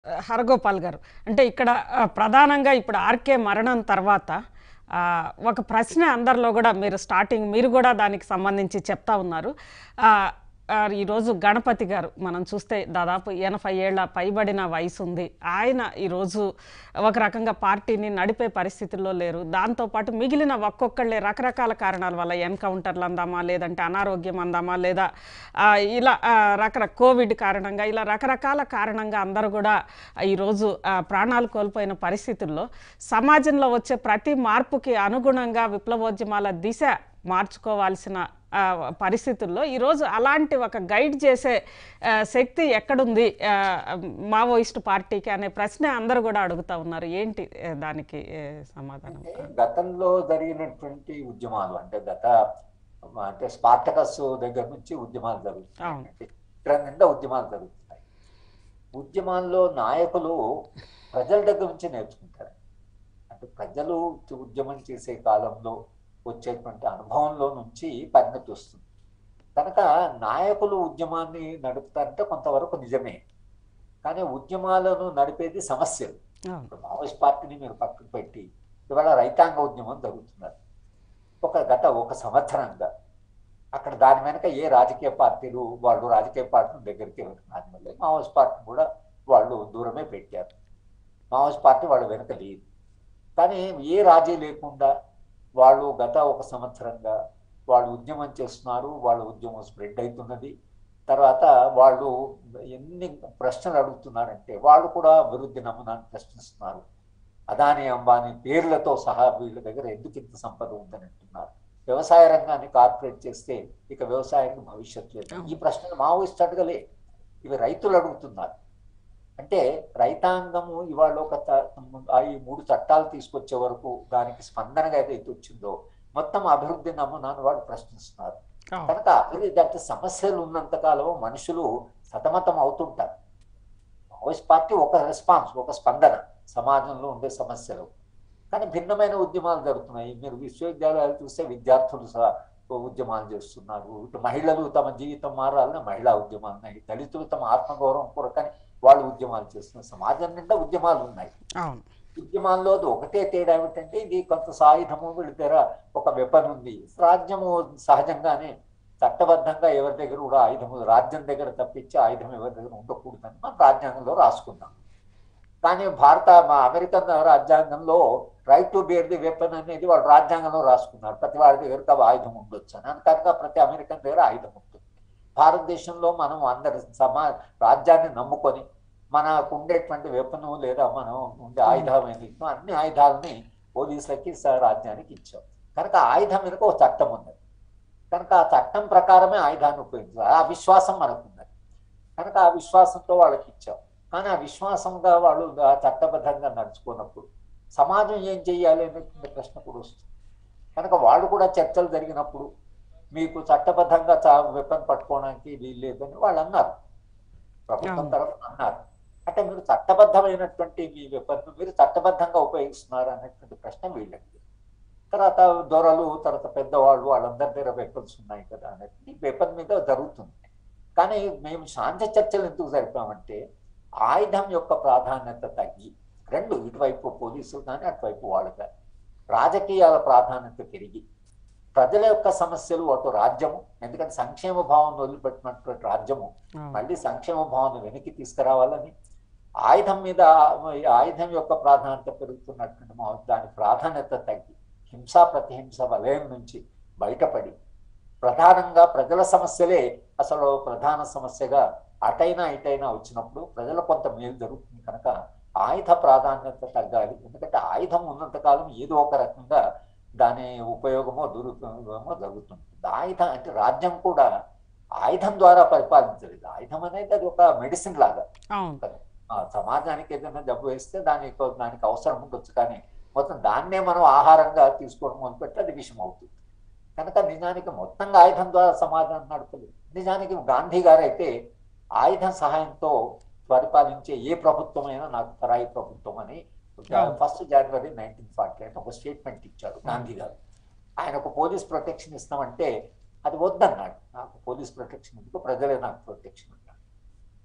హరగోపాల్ గారు అంటే ఇక్కడ ఆ, ప్రధానంగా ఇప్పుడు ఆర్కే మరణం తర్వాత ఆ, ఒక ప్రశ్న అందరిలో కూడా మీరు స్టార్టింగ్ మీరు కూడా దానికి సంబంధించి చెప్తా ఉన్నారు ఆ, ఆ, ఈరోజు గణపతి గారు మనం చూస్తే దాదాపు ఎనభై ఏళ్ళ పైబడిన వయసు ఉంది ఆయన ఈరోజు ఒక రకంగా పార్టీని నడిపే పరిస్థితుల్లో లేరు దాంతోపాటు మిగిలిన ఒక్కొక్కళ్ళే రకరకాల కారణాల వల్ల ఎన్కౌంటర్లు అందామా లేదంటే అనారోగ్యం అందామా లేదా ఆ, ఇలా ఆ, రకర కోవిడ్ కారణంగా ఇలా రకరకాల కారణంగా అందరూ కూడా ఈరోజు ఆ, ప్రాణాలు కోల్పోయిన పరిస్థితుల్లో సమాజంలో వచ్చే ప్రతి మార్పుకి అనుగుణంగా విప్లవోద్యమాల దిశ మార్చుకోవాల్సిన ఆ, పరిస్థితుల్లో ఈరోజు అలాంటి ఒక గైడ్ చేసే ఆ, శక్తి ఎక్కడుంది ఆ, మావోయిస్ట్ పార్టీకి అనే ప్రశ్న అందరూ కూడా అడుగుతా ఉన్నారు ఏంటి ఆ, దానికి ఆ, సమాధానం అంటే గతంలో జరిగినటువంటి ఉద్యమాలు అంటే గత అంటే స్పార్టకస్ దగ్గర నుంచి ఉద్యమాలు జరుగుతున్నాయి అవును. అంటే ఇక్కడ నిండా ఉద్యమాలు జరుగుతున్నాయి ఉద్యమాల్లో నాయకులు ప్రజల దగ్గర నుంచి నేర్చుకుంటారు అంటే ప్రజలు ఉద్యమం చేసే కాలంలో వచ్చేటువంటి అనుభవంలో నుంచి పరిణతి వస్తుంది కనుక నాయకులు ఉద్యమాన్ని నడుపుతారంటే కొంతవరకు నిజమే కానీ ఉద్యమాలను నడిపేది సమస్యలు అవును ఇప్పుడు మావోయిస్ట్ పార్టీని మీరు పక్కకు పెట్టి ఇవాళ రైతాంగ ఉద్యమం జరుగుతున్నారు ఒక గత ఒక సంవత్సరంగా అక్కడ దాని వెనక ఏ రాజకీయ పార్టీలు వాళ్ళు రాజకీయ పార్టీల దగ్గరికి వెళ్ళి మావోయిస్ట్ పార్టీ కూడా వాళ్ళు దూరమే పెట్టారు మావోయిస్ట్ పార్టీ వాళ్ళ వెనక లేదు కానీ ఏ రాజీ లేకుండా వాళ్ళు గత ఒక సంవత్సరంగా వాళ్ళు ఉద్యమం చేస్తున్నారు వాళ్ళ ఉద్యమం స్ప్రెడ్ అవుతున్నది తర్వాత వాళ్ళు ఎన్ని ప్రశ్నలు అడుగుతున్నారంటే వాళ్ళు కూడా అభివృద్ధి నమూనాన్ని ప్రశ్నిస్తున్నారు అదాని అంబానీ పేర్లతో సహా వీళ్ళ దగ్గర ఎందుకు ఇంత సంపద ఉందని అంటున్నారు వ్యవసాయ రంగాన్ని కార్పొరేట్ చేస్తే ఇక వ్యవసాయానికి భవిష్యత్తు లేదు ఈ ప్రశ్నలు మావోయిస్ట్ అడగలే ఇవి రైతులు అడుగుతున్నారు అంటే రైతాంగము ఇవాళ ఒక త- ఆ ఈ మూడు చట్టాలు తీసుకొచ్చే వరకు దానికి స్పందనగా ఏదైతే వచ్చిందో మొత్తం అభివృద్ధి నమూనాను వాళ్ళు ప్రశ్నిస్తున్నారు అవును కనుక అభివృద్ధి అంటే సమస్యలు ఉన్నంత కాలం మనుషులు సతమతం అవుతుంటారు మావోయిస్ట్ పార్టీ ఒక రెస్పాన్స్ ఒక స్పందన సమాజంలో ఉండే సమస్యలు కానీ భిన్నమైన ఉద్యమాలు జరుగుతున్నాయి మీరు విశ్వవిద్యాలయాలు చూస్తే విద్యార్థులు సహా ఉద్యమాలు చేస్తున్నారు ఇటు మహిళలు తమ జీవితం మారాలని మహిళా ఉద్యమాలు ఉన్నాయి దళితులు తమ ఆత్మగౌరవం కొరకని వాళ్ళు ఉద్యమాలు చేస్తున్నారు సమాజం నిండా ఉద్యమాలు ఉన్నాయి అవును ఉద్యమాల్లో ఒకటే తేడా ఏమిటంటే ఇది కొంత సాయుధము వీళ్ళ దగ్గర ఒక వెపన్ ఉంది రాజ్యము సహజంగానే చట్టబద్ధంగా ఎవరి దగ్గర కూడా ఆయుధము రాజ్యం దగ్గర తప్పించి ఆయుధం ఎవరి దగ్గర ఉండకూడదని మనం రాజ్యాంగంలో రాసుకున్నాం కానీ భారత మా అమెరికన్ రాజ్యాంగంలో right to bear the weapon అనేది వాళ్ళు రాజ్యాంగంలో రాసుకున్నారు ప్రతి వాడి దగ్గర ఆయుధం ఉండొచ్చు అని కనుక ప్రతి అమెరికన్ దగ్గర ఆయుధం ఉంటుంది భారతదేశంలో మనం అందరి సమా రాజ్యాన్ని నమ్ముకొని మనకు ఉండేటువంటి వెపను లేదా మనం ఉండే ఆయుధం ఏదైతే అన్ని ఆయుధాలని పోలీసులకి స- రాజ్యానికి ఇచ్చాం కనుక ఆయుధం మీద ఒక చట్టం ఉన్నది కనుక ఆ చట్టం ప్రకారమే ఆయుధాన్ని ఉపయోగించాలి ఆ విశ్వాసం మనకు ఉన్నది కనుక ఆ విశ్వాసంతో వాళ్ళకి ఇచ్చాం కానీ ఆ విశ్వాసంగా వాళ్ళు ఆ చట్టబద్ధంగా నడుచుకున్నప్పుడు సమాజం ఏం చేయాలి అనే ప్రశ్న కూడా వస్తుంది కనుక వాళ్ళు కూడా చర్చలు జరిగినప్పుడు మీకు చట్టబద్ధంగా చా వెపన్ పట్టుకోవడానికి వీల్లేదని వాళ్ళు అన్నారు ప్రభుత్వం అవును. తరఫున అన్నారు అంటే మీరు చట్టబద్ధమైనటువంటి మీ వెపన్ మీరు చట్టబద్ధంగా ఉపయోగిస్తున్నారు అనేటువంటి ప్రశ్న వీళ్ళకి తర్వాత దొరలు తర్వాత పెద్దవాళ్ళు వాళ్ళందరి దగ్గర వెపన్స్ ఉన్నాయి కదా అనేది వెపన్ మీద జరుగుతుంది కానీ మేము శాంతి చర్చలు ఎందుకు జరిపామంటే ఆయుధం యొక్క ప్రాధాన్యత తగ్గి రెండు ఇటువైపు పోలీసులు కానీ అటువైపు వాళ్ళు కానీ రాజకీయాల ప్రాధాన్యత పెరిగి ప్రజల యొక్క సమస్యలు అటు రాజ్యము ఎందుకంటే సంక్షేమ భావం వదిలిపెట్టినటువంటి రాజ్యము అవును మళ్ళీ సంక్షేమ భావాన్ని వెనక్కి తీసుకురావాలని ఆయుధం మీద ఈ ఆయుధం యొక్క ప్రాధాన్యత పెరుగుతున్నటువంటి మా దాని ప్రాధాన్యత తగ్గి హింసా ప్రతిహింస వలయం నుంచి బయటపడి ప్రధానంగా ప్రజల సమస్యలే అసలు ప్రధాన సమస్యగా అటైనా ఇటైనా వచ్చినప్పుడు ప్రజలకు కొంత మేలు జరుగుతుంది కనుక ఆయుధ ప్రాధాన్యత తగ్గాలి ఎందుకంటే ఆయుధం ఉన్నంతకాలం ఏదో ఒక రకంగా దాని ఉపయోగమో దురుపయోగమో జరుగుతుంది ఆయుధం అంటే రాజ్యం కూడా ఆయుధం ద్వారా పరిపాలించలేదు ఆయుధం అనేది అది ఒక మెడిసిన్ లాగా అవును ఆ సమాజానికి ఏదైనా జబ్బు వేస్తే దానికి దానికి అవసరం ఉండొచ్చు కానీ మొత్తం దాన్నే మనం ఆహారంగా తీసుకోవడం మొదలుపెట్టి అది విషం అవుతుంది కనుక నిజానికి మొత్తంగా ఆయుధం ద్వారా సమాజాన్ని నడపలేదు నిజానికి గాంధీ గారు అయితే ఆయుధం సహాయంతో పరిపాలించే ఏ ప్రభుత్వమైనా నాకు పరాయి ప్రభుత్వం అని అవును. ఫస్ట్ జనవరి నైన్టీన్ ఫార్టీ అని ఒక స్టేట్మెంట్ ఇచ్చారు గాంధీ గారు ఆయన ఒక పోలీస్ ప్రొటెక్షన్ ఇస్తామంటే అది వద్దన్నాడు నాకు పోలీస్ ప్రొటెక్షన్ ఎందుకు ప్రజలే నాకు ప్రొటెక్షన్ అన్నాడు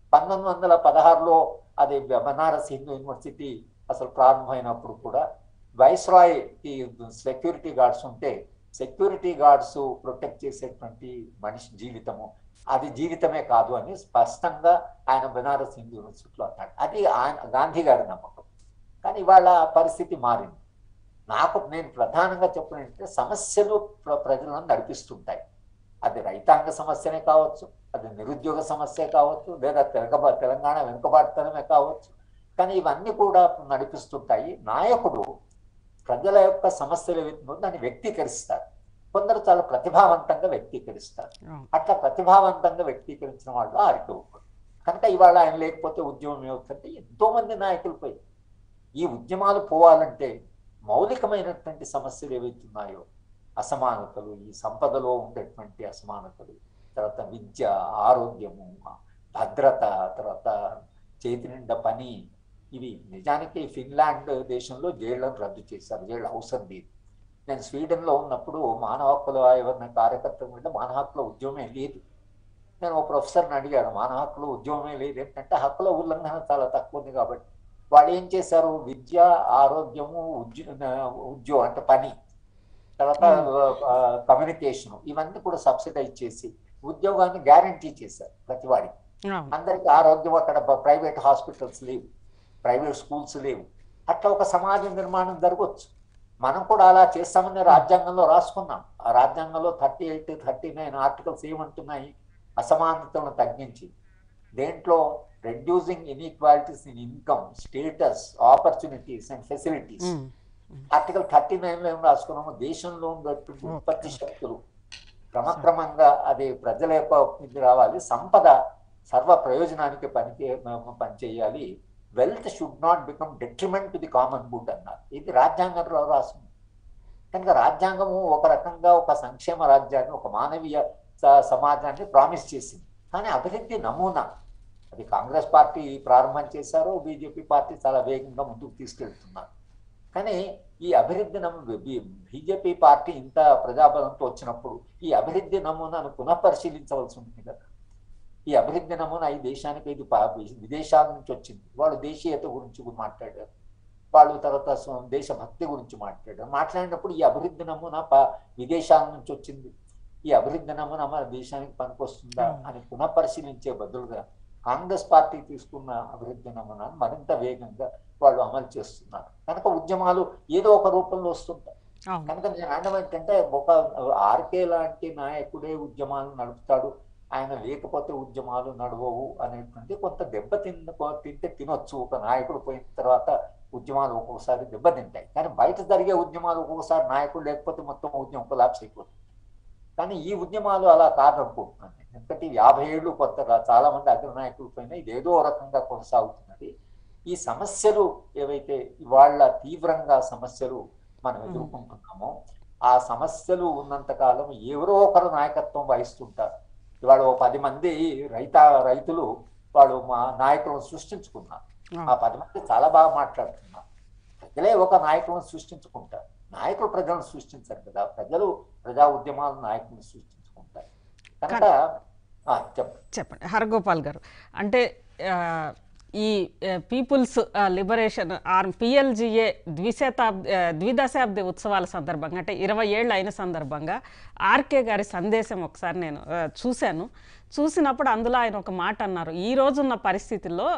పంతొమ్మిది వందల పదహారులో అది బనారస్ హిందూ యూనివర్సిటీ అసలు ప్రారంభమైనప్పుడు కూడా వైస్రాయ్ కి సెక్యూరిటీ గార్డ్స్ ఉంటే సెక్యూరిటీ గార్డ్స్ ప్రొటెక్ట్ చేసేటువంటి మనిషి జీవితము అది జీవితమే కాదు అని స్పష్టంగా ఆయన బెనారస్ హిందూ యూనివర్సిటీలో అన్నాడు అది ఆయన గాంధీ గారి నమ్మకం కానీ ఇవాళ పరిస్థితి మారింది నాకు నేను ప్రధానంగా చెప్పినంటే సమస్యలు ప్ర- ప్రజలను నడిపిస్తుంటాయి అది రైతాంగ సమస్యనే కావచ్చు అది నిరుద్యోగ సమస్య కావచ్చు లేదా తెలకబా తెలంగాణ వెనుకబాటుతనమే కావచ్చు కానీ ఇవన్నీ కూడా నడిపిస్తుంటాయి నాయకుడు ప్రజల యొక్క సమస్యలు ఏవైతుందో దాన్ని వ్యక్తీకరిస్తారు కొందరు చాలా ప్రతిభావంతంగా వ్యక్తీకరిస్తారు అవును. అట్లా ప్రతిభావంతంగా వ్యక్తీకరించిన వాళ్ళు ఆరిక కనుక ఇవాళ ఆయన లేకపోతే ఉద్యమం ఏమవుతుందంటే ఎంతో మంది నాయకులు పోయి ఈ ఉద్యమాలు పోవాలంటే మౌలికమైనటువంటి సమస్యలు ఏవైతున్నాయో అసమానతలు ఈ సంపదలో ఉండేటువంటి అసమానతలు తర్వాత విద్య ఆరోగ్యము భద్రత తర్వాత చేతి నిండా పని ఇవి నిజానికి ఫిన్లాండ్ దేశంలో జైళ్లను రద్దు చేశారు జైళ్ళు అవసరం లేదు నేను స్వీడన్లో ఉన్నప్పుడు మానవ హక్కుల ఎవరిన కార్యకర్త మీద మానవ హక్కుల ఉద్యమమే లేదు నేను ఒక ప్రొఫెసర్ని అడిగాను మానవ హక్కుల ఉద్యమమే లేదు ఏంటంటే హక్కుల ఉల్లంఘన చాలా తక్కువ ఉంది కాబట్టి వాళ్ళు ఏం చేశారు విద్య ఆరోగ్యము ఉద్యో ఉద్యోగం అంటే పని తర్వాత కమ్యూనికేషన్ ఇవన్నీ కూడా సబ్సిడైజ్ చేసి ఉద్యోగాన్ని గ్యారంటీ చేశారు ప్రతి వాడికి అవును. అందరికి ఆరోగ్యం అక్కడ ప్రైవేట్ హాస్పిటల్స్ లేవు ప్రైవేట్ స్కూల్స్ లేవు అట్లా ఒక సమాజ నిర్మాణం జరగవచ్చు మనం కూడా అలా చేస్తామని రాజ్యాంగంలో రాసుకున్నాం ఆ రాజ్యాంగంలో thirty eight thirty nine articles ఏమంటున్నాయి అసమానతలను తగ్గించి దేంట్లో reducing inequalities in income status opportunities and facilities um. Article thirty nine లో ఏం రాసుకున్నాము దేశంలో ఉన్నటువంటి ఉత్పత్తి శక్తులు క్రమక్రమంగా అది ప్రజల యొక్క ఇది రావాలి సంపద సర్వ ప్రయోజనానికి పని పనిచేయాలి wealth should not become detriment to the common good అన్నారు ఇది రాజ్యాంగంలో రాసింది కనుక రాజ్యాంగము ఒక రకంగా ఒక సంక్షేమ రాజ్యాన్ని ఒక మానవీయ స- సమాజాన్ని ప్రామిస్ చేసింది కానీ అభివృద్ధి నమూనా అది కాంగ్రెస్ పార్టీ ప్రారంభం చేశారు బీజేపీ పార్టీ చాలా వేగంగా ముందుకు తీసుకెళ్తున్నారు కానీ ఈ అభివృద్ధి నమూ బీజేపీ పార్టీ ఇంత ప్రజాబలంతో వచ్చినప్పుడు ఈ అభివృద్ధి నమూనాను పునఃపరిశీలించవలసి ఉంటుంది కదా ఈ అభివృద్ధి నమూనా ఈ దేశానికి ఇది పా- విదేశాల నుంచి వచ్చింది వాళ్ళు దేశీయత గురించి కూడా మాట్లాడారు వాళ్ళు తర్వాత స్వ- దేశభక్తి గురించి మాట్లాడారు మాట్లాడినప్పుడు ఈ అభివృద్ధి నమూనా పా- విదేశాల నుంచి వచ్చింది ఈ అభివృద్ధి నమూనా మన దేశానికి పనికొస్తుందా అని పునఃపరిశీలించే బదులుగా కాంగ్రెస్ పార్టీ తీసుకున్న అభివృద్ధి నమూనాను మరింత వేగంగా వాళ్ళు అమలు చేస్తున్నారు కనుక ఉద్యమాలు ఏదో ఒక రూపంలో వస్తుంటాయి అవును. కనుక నేను అనడం ఏంటంటే ఒక ఆర్కే లాంటి నాయకుడే ఉద్యమాలు నడుపుతాడు ఆయన లేకపోతే ఉద్యమాలు నడవవు అనేటువంటి కొంత దెబ్బ తిన్న తింటే తినొచ్చు ఒక నాయకుడు పోయిన తర్వాత ఉద్యమాలు ఒక్కొక్కసారి దెబ్బతింటాయి కానీ బయట జరిగే ఉద్యమాలు ఒక్కొక్కసారి నాయకుడు లేకపోతే మొత్తం ఉద్యమం కొలాప్స్ అయిపోతుంది కానీ ఈ ఉద్యమాలు అలా కాదనుకుంటున్నాను నేను. ఎందుకంటే ఈ యాభై ఏళ్ళు కొత్తగా చాలా మంది అగ్రనాయకులు పైన ఇది ఏదో రకంగా కొనసాగుతున్నది ఈ సమస్యలు ఏవైతే ఇవాళ తీవ్రంగా సమస్యలు మనం మ్మ్. ఎదుర్కొంటున్నామో ఆ సమస్యలు ఉన్నంత కాలం ఎవరో ఒకరు నాయకత్వం వహిస్తుంటారు ఇవాళ ఓ పది మంది రైత రైతులు వాళ్ళు మా నాయకులను సృష్టించుకున్నారు ఆ అవును. పది మంది చాలా బాగా మాట్లాడుతున్నారు ప్రజలే ఒక నాయకులను సృష్టించుకుంటారు నాయకులు ప్రజలను సృష్టించారు కదా ప్రజలు ప్రజా ఉద్యమాలు నాయకులను సృష్టించుకుంటారు కనుక ఆ, చెప్పండి చెప్పండి హరగోపాల్ గారు అంటే ఆ, ఈ పీపుల్స్ లిబరేషన్ ఆర్ పిఎల్జిఏ ద్విశతాబ్ది ఆ, ద్విదశాబ్ది ఉత్సవాల సందర్భంగా అంటే ఇరవై ఏళ్ళు అయిన సందర్భంగా ఆర్కే గారి సందేశం ఒకసారి నేను ఆ, చూశాను చూసినప్పుడు అందులో ఆయన ఒక మాట అన్నారు ఈ రోజున్న పరిస్థితుల్లో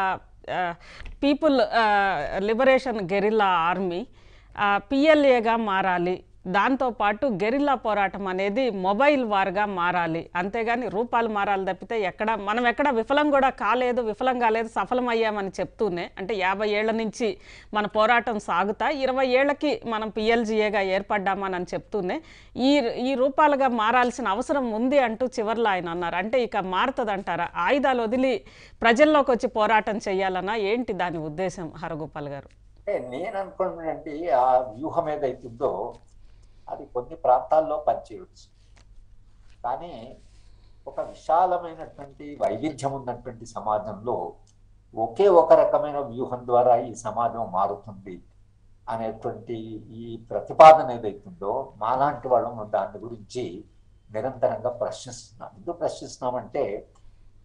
పీపుల్ లిబరేషన్ గెరిల్లా ఆర్మీ పిఎల్ఏగా మారాలి దాంతోపాటు గెరిల్లా పోరాటం అనేది మొబైల్ వార్గా మారాలి అంతేగాని రూపాలు మారాలి తప్పితే ఎక్కడ మనం ఎక్కడ విఫలం కూడా కాలేదు విఫలం కాలేదు సఫలమయ్యామని చెప్తూనే అంటే యాభై ఏళ్ల నుంచి మన పోరాటం సాగుతా ఇరవై ఏళ్లకి మనం పిఎల్జిఏగా ఏర్పడ్డామని చెప్తూనే ఈ ఈ రూపాలుగా మారాల్సిన అవసరం ఉంది అంటూ చివర్లో ఆయన అన్నారు అంటే ఇక మారుతుంది అంటారా ఆయుధాలు వదిలి ప్రజల్లోకి వచ్చి పోరాటం చేయాలన్నా ఏంటి దాని ఉద్దేశం హరగోపాల్ గారు అంటే నేను అనుకున్నానండి ఆ వ్యూహం ఏదైతుందో అది కొన్ని ప్రాంతాల్లో పనిచేయవచ్చు కానీ ఒక విశాలమైనటువంటి వైవిధ్యం ఉన్నటువంటి సమాజంలో ఒకే ఒక రకమైన వ్యూహం ద్వారా ఈ సమాజం మారుతుంది అనేటువంటి ఈ ప్రతిపాదన ఏదైతుందో మాలాంటి వాళ్ళం దాని గురించి నిరంతరంగా ప్రశ్నిస్తున్నాం ఎందుకు ప్రశ్నిస్తున్నామంటే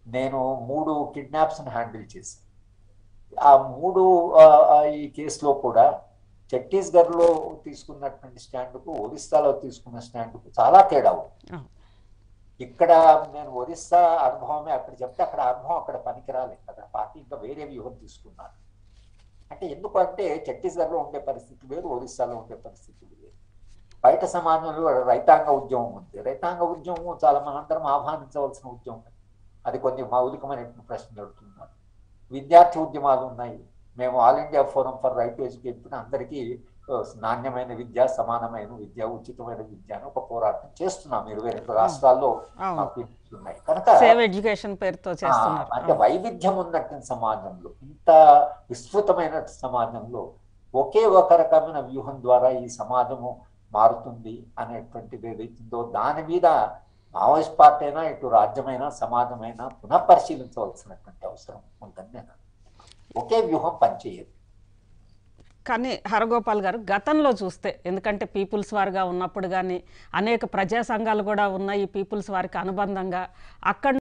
నేను మూడు కిడ్నాప్స్ని హ్యాండిల్ చేశాను ఆ మూడు ఆ, ఆ, ఈ కేసులో కూడా ఛత్తీస్గఢ్లో తీసుకున్నటువంటి స్టాండ్కు ఒరిస్సాలో తీసుకున్న స్టాండ్కు చాలా తేడా ఉంది ఆ. ఇక్కడ నేను ఒరిస్సా అనుభవమే అక్కడ చెప్తే అక్కడ అనుభవం అక్కడ పనికిరాలేదు అక్కడ పార్టీ ఇంకా వేరే వ్యూహం తీసుకున్నారు అంటే ఎందుకంటే ఛత్తీస్గఢ్లో ఉండే పరిస్థితి వేరు ఒరిస్సాలో ఉండే పరిస్థితి వేరు బయట సమాజంలో రైతాంగ ఉద్యమం ఉంది రైతాంగ ఉద్యమం చాలా మనందరం ఆహ్వానించవలసిన ఉద్యమం అది కొన్ని మౌలికమైనటువంటి ప్రశ్నలు అడుగుతున్నారు విద్యార్థి ఉద్యమాలు ఉన్నాయి మేము all India forum for right to education అందరికీ ఆ, నాణ్యమైన విద్య సమానమైన విద్య ఉచితమైన విద్య అని ఒక పోరాటం చేస్తున్నాం ఇరవై రెండు రాష్ట్రాల్లో అవును మాకు ఉన్నాయి కనుక సేవ్ ఎడ్యుకేషన్ పేరుతో చేస్తున్నారు ఆ, అంటే వైవిధ్యం ఉన్నటువంటి సమాజంలో ఇంత విస్తృతమైన సమాజంలో ఒకే ఒక రకమైన వ్యూహం ద్వారా ఈ సమాజము మారుతుంది అనేటువంటిది ఏదైతుందో దాని మీద మావోయిస్ట్ పార్టీ అయినా ఇటు రాజ్యమైనా సమాజమైనా పునఃపరిశీలించవలసినటువంటి అవసరం ఉందని నేను ఒకే వ్యూహం పనిచేయదు కానీ హరగోపాల్ గారు గతంలో చూస్తే ఎందుకంటే పీపుల్స్ వారిగా ఉన్నప్పుడు కానీ అనేక ప్రజా సంఘాలు కూడా ఉన్నాయి ఈ పీపుల్స్ వారికి అనుబంధంగా అక్కడ